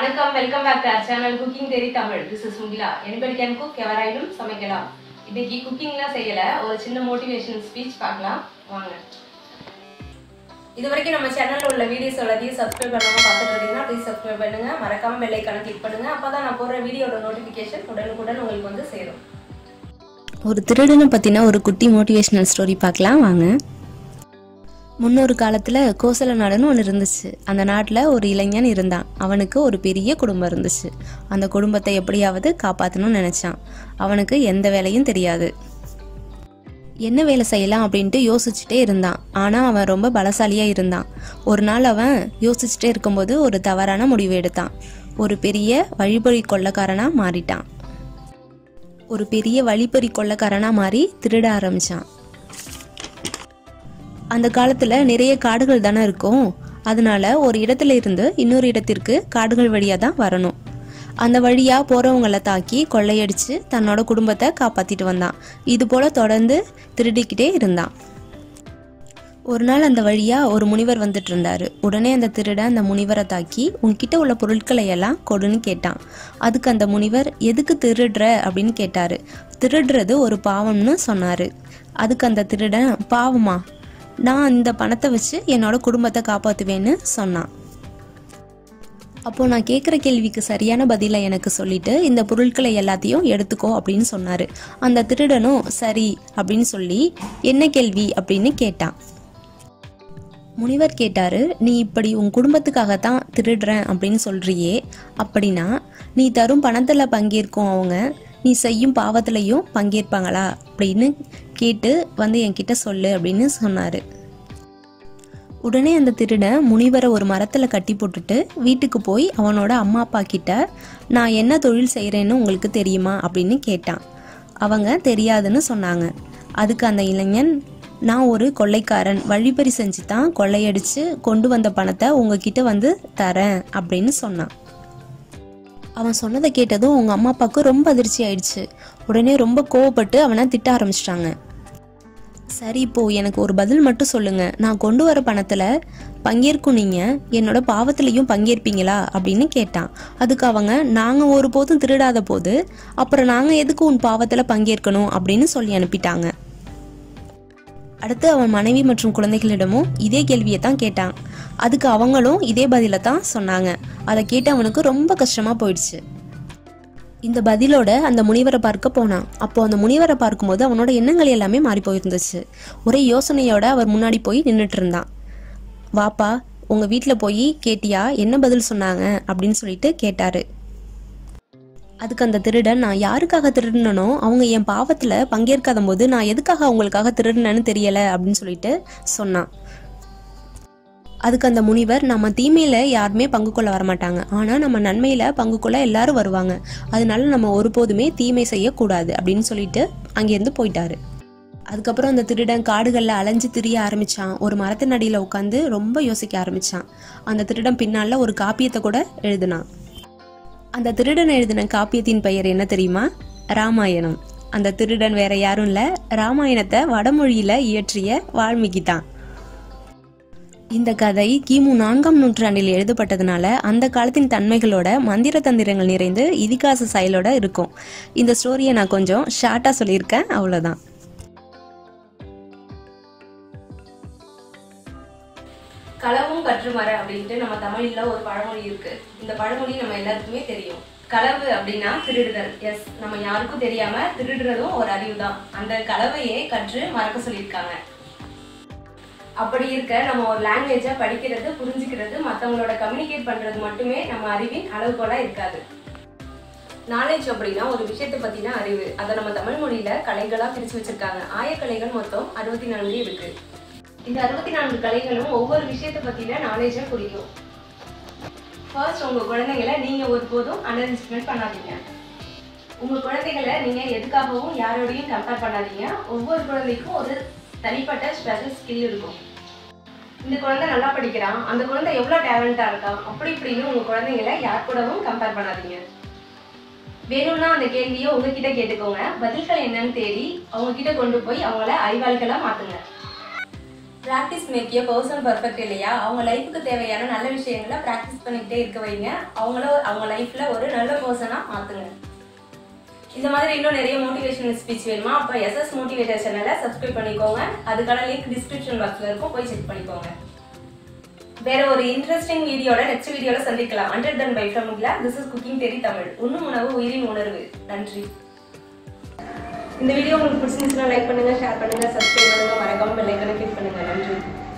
வணக்கம் welcome back to channel cooking தெரி Tamil this is Mugila anybody can cook எவராயிடும் சமைக்கலாம் இன்னைக்கு குக்கிங்லாம் செய்யல ஒரு சின்ன மோட்டிவேஷன் ஸ்பீச் பார்க்கலாம் வாங்க இது வரைக்கும் நம்ம சேனல்ல உள்ள வீடியோஸ் எல்லாத்தையும் சப்ஸ்கிரைப் பண்ணாம பார்த்துட்டு இருக்கீங்கன்னா ப்ளீஸ் சப்ஸ்கிரைப் பண்ணுங்க மறக்காம பெல் ஐக்கான கிளிக் பண்ணுங்க அப்பதான் நான் போடுற வீடியோட நோட்டிஃபிகேஷன் உடனுக்குடன் உங்களுக்கு வந்து சேரும் ஒரு திருடனை பற்றின ஒரு குட்டி மோட்டிவேஷனல் ஸ்டோரி பார்க்கலாம் வாங்க முன்னொரு காலத்தில் கோசல நாடுன்னு ஒன்று இருந்துச்சு அந்த நாட்டில் ஒரு இளைஞன் இருந்தான் அவனுக்கு ஒரு பெரிய குடும்பம் இருந்துச்சு அந்த குடும்பத்தை எப்படியாவது காப்பாற்றணும்னு நினச்சான் அவனுக்கு எந்த வேலையும் தெரியாது என்ன வேலை செய்யலாம் அப்படின்ட்டு யோசிச்சுட்டே இருந்தான் ஆனால் அவன் ரொம்ப பலசாலியாக இருந்தான் ஒரு நாள் அவன் யோசிச்சுட்டே இருக்கும்போது ஒரு தவறான முடிவு எடுத்தான் ஒரு பெரிய வழிபறி கொள்ளக்காரனாக மாறிட்டான் ஒரு பெரிய வழிப்பறி கொள்ளக்காரனா மாறி திருட ஆரம்பிச்சான் அந்த காலத்துல நிறைய காடுகள் தானே இருக்கும் அதனால ஒரு இடத்துல இருந்து இன்னொரு இடத்திற்கு காடுகள் வழியா தான் வரணும் அந்த வழியா போறவங்கள தாக்கி கொள்ளையடிச்சு தன்னோட குடும்பத்தை காப்பாத்திட்டு வந்தான் இது போல தொடர்ந்து திருடிக்கிட்டே இருந்தான் ஒரு நாள் அந்த வழியா ஒரு முனிவர் வந்துட்டு இருந்தாரு உடனே அந்த திருடன் அந்த முனிவரை தாக்கி உன்கிட்ட உள்ள பொருட்களை எல்லாம் கொடுன்னு கேட்டான் அதுக்கு அந்த முனிவர் எதுக்கு திருடுற அப்படின்னு கேட்டாரு திருடுறது ஒரு பாவம்னு சொன்னாரு அதுக்கு அந்த திருடன் பாவமா நான் இந்த பணத்தை வச்சு என்னோட குடும்பத்தை காப்பாத்துவேன்னு சொன்னான் அப்போ நான் கேட்குற கேள்விக்கு சரியான பதிலை எனக்கு சொல்லிட்டு இந்த பொருட்களை எல்லாத்தையும் எடுத்துக்கோ அப்படின்னு சொன்னாரு அந்த திருடனும் சரி அப்படின்னு சொல்லி என்ன கேள்வி அப்படின்னு கேட்டான் முனிவர் கேட்டாரு நீ இப்படி உன் குடும்பத்துக்காகத்தான் திருடுறேன் அப்படின்னு சொல்றியே அப்படின்னா நீ தரும் பணத்துல பங்கேற்கும் அவங்க நீ செய்யும் பாவத்திலையும் பங்கேற்பாங்களா அப்படின்னு கேட்டு வந்து என்கிட்ட சொல்லு அப்படின்னு சொன்னாரு உடனே அந்த திருடன் முனிவரை ஒரு மரத்துல கட்டி போட்டுட்டு வீட்டுக்கு போய் அவனோட அம்மா அப்பா கிட்ட நான் என்ன தொழில் செய்கிறேன்னு உங்களுக்கு தெரியுமா அப்படின்னு கேட்டான் அவங்க தெரியாதுன்னு சொன்னாங்க அதுக்கு அந்த இளைஞன் நான் ஒரு கொள்ளைக்காரன் வழிப்பறி செஞ்சு தான் கொள்ளையடிச்சு கொண்டு வந்த பணத்தை உங்ககிட்ட வந்து தரேன் அப்படின்னு சொன்னான் அவன் சொன்னதை கேட்டதும் உங்க அம்மா அப்பாவுக்கு ரொம்ப அதிர்ச்சி ஆயிடுச்சு உடனே ரொம்ப கோவப்பட்டு அவனை திட்ட ஆரம்பிச்சிட்டாங்க சரி இப்போ எனக்கு ஒரு பதில் மட்டும் சொல்லுங்க நான் கொண்டு வர பணத்துல பங்கேற்கும் நீங்க என்னோட பாவத்திலையும் பங்கேற்பீங்களா அப்படின்னு கேட்டான் அதுக்கு அவங்க நாங்க ஒருபோதும் திருடாத போது அப்புறம் நாங்க எதுக்கு உன் பாவத்துல பங்கேற்கணும் அப்படின்னு சொல்லி அனுப்பிட்டாங்க அடுத்து அவன் மனைவி மற்றும் குழந்தைகளிடமும் இதே கேள்வியை தான் கேட்டான் அதுக்கு அவங்களும் இதே பதிலை தான் சொன்னாங்க அதை கேட்டு அவனுக்கு ரொம்ப கஷ்டமா போயிடுச்சு இந்த பதிலோட அந்த முனிவரை பார்க்க போனான் அப்போ அந்த முனிவரை பார்க்கும்போது அவனோட எண்ணங்கள் எல்லாமே மாறி போயிருந்துச்சு ஒரே யோசனையோட அவர் முன்னாடி போய் நின்றுட்டு இருந்தான் வாப்பா உங்க வீட்டில் போய் கேட்டியா என்ன பதில் சொன்னாங்க அப்படின்னு சொல்லிட்டு கேட்டாரு அதுக்கு அந்த திருடன் நான் யாருக்காக திருடினனோ அவங்க என் பாவத்துல பங்கேற்காத போது நான் எதுக்காக அவங்களுக்காக திருடினேன்னு தெரியல அப்படின்னு சொல்லிட்டு சொன்னான் அதுக்கு அந்த முனிவர் நம்ம தீமையில யாருமே பங்கு கொள்ள வரமாட்டாங்க ஆனா நம்ம நன்மையில பங்கு கொள்ள எல்லாரும் வருவாங்க அதனால நம்ம ஒருபோதுமே தீமை செய்யக்கூடாது அப்படின்னு சொல்லிட்டு அங்கேருந்து போயிட்டாரு அதுக்கப்புறம் அந்த திருடன் காடுகளில் அலைஞ்சு திரிய ஆரம்பிச்சான் ஒரு மரத்தின் அடியில் உட்காந்து ரொம்ப யோசிக்க ஆரம்பிச்சான் அந்த திருடன் பின்னால ஒரு காப்பியத்தை கூட எழுதினான் அந்த திருடன் எழுதின காப்பியத்தின் பெயர் என்ன தெரியுமா ராமாயணம் அந்த திருடன் வேற யாரும் இல்ல ராமாயணத்தை வடமொழியில இயற்றிய வால்மீகி தான் இந்த கதை கிமு நான்காம் நூற்றாண்டில் எழுதப்பட்டதுனால அந்த காலத்தின் தன்மைகளோட மந்திர தந்திரங்கள் நிறைந்து இதிகாச செயலோட இருக்கும் இந்த ஸ்டோரியை நான் கொஞ்சம் ஷார்ட்டா சொல்லியிருக்கேன் அவ்வளவுதான் களவும் கற்றுமர அப்படின்ட்டு நம்ம தமிழ்ல ஒரு பழமொழி இருக்கு இந்த பழமொழி நம்ம எல்லாருக்குமே தெரியும் களவு அப்படின்னா திருடுதல் எஸ் நம்ம யாருக்கும் தெரியாம திருடுறதும் ஒரு அறிவு தான் அந்த களவையே கற்று மறக்க சொல்லியிருக்காங்க அப்படி இருக்க நம்ம ஒரு லாங்குவேஜை படிக்கிறது புரிஞ்சுக்கிறது மற்றவங்களோட கம்யூனிகேட் பண்றது மட்டுமே நம்ம அறிவின் அளவுகோலா இருக்காது நாலேஜ் அப்படின்னா ஒரு விஷயத்தை பத்தின அறிவு அதை நம்ம தமிழ் மொழியில கலைகளா பிரிச்சு வச்சிருக்காங்க ஆயக்கலைகள் மொத்தம் அறுபத்தி நான்கு இருக்கு இந்த அறுபத்தி நான்கு கலைகளும் ஒவ்வொரு விஷயத்தை பத்தின நாலேஜை குறிக்கும் ஃபர்ஸ்ட் உங்க குழந்தைங்களை நீங்க ஒருபோதும் அண்டர் எஸ்டிமேட் பண்ணாதீங்க உங்க குழந்தைகளை நீங்க எதுக்காகவும் யாரோடையும் கம்பேர் பண்ணாதீங்க ஒவ்வொரு குழந்தைக்கும் ஒரு தனிப்பட்ட ஸ்பெஷல் ஸ்கில் இருக்கும் இந்த குழந்தை நல்லா படிக்கிறான் அந்த குழந்தை எவ்வளவு டேலண்டா இருக்கான் அப்படி இப்படின்னு உங்க குழந்தைங்களை யார் கூடவும் கம்பேர் பண்ணாதீங்க வேணும்னா அந்த கேள்வியை உங்ககிட்ட கேட்டுக்கோங்க பதில்கள் என்னன்னு தேடி அவங்க கிட்ட கொண்டு போய் அவங்கள அறிவாளிகளா மாத்துங்க practice make a person perfect இல்லையா அவங்க லைஃபுக்கு தேவையான நல்ல விஷயங்களை ப்ராக்டிஸ் பண்ணிக்கிட்டே இருக்க வைங்க அவங்கள அவங்க லைஃப்ல ஒரு நல்ல பர்சனாக மாற்றுங்க இந்த மாதிரி இன்னும் நிறைய மோட்டிவேஷனல் ஸ்பீச் வேணுமா அப்போ எஸ்எஸ் மோட்டிவேட்டர் சேனலை சப்ஸ்கிரைப் பண்ணிக்கோங்க அதுக்கான லிங்க் டிஸ்கிரிப்ஷன் பாக்ஸில் இருக்கும் போய் செக் பண்ணிக்கோங்க வேற ஒரு இன்ட்ரெஸ்டிங் வீடியோட நெக்ஸ்ட் வீடியோல சந்திக்கலாம் until then bye from this is cooking தெரி தமிழ் உண்ணும் உணவு உயிரின் உணர்வு நன்றி இந்த வீடியோ உங்களுக்கு பிடிச்சிருந்துச்சுன்னா லைக் பண்ணுங்க ஷேர் பண்ணுங்க சப்ஸ்கிரைப் பண்ணுங்க மறக்காம பெல் ஐக்கனை கிளிக் பண்ணுங்க நன்றி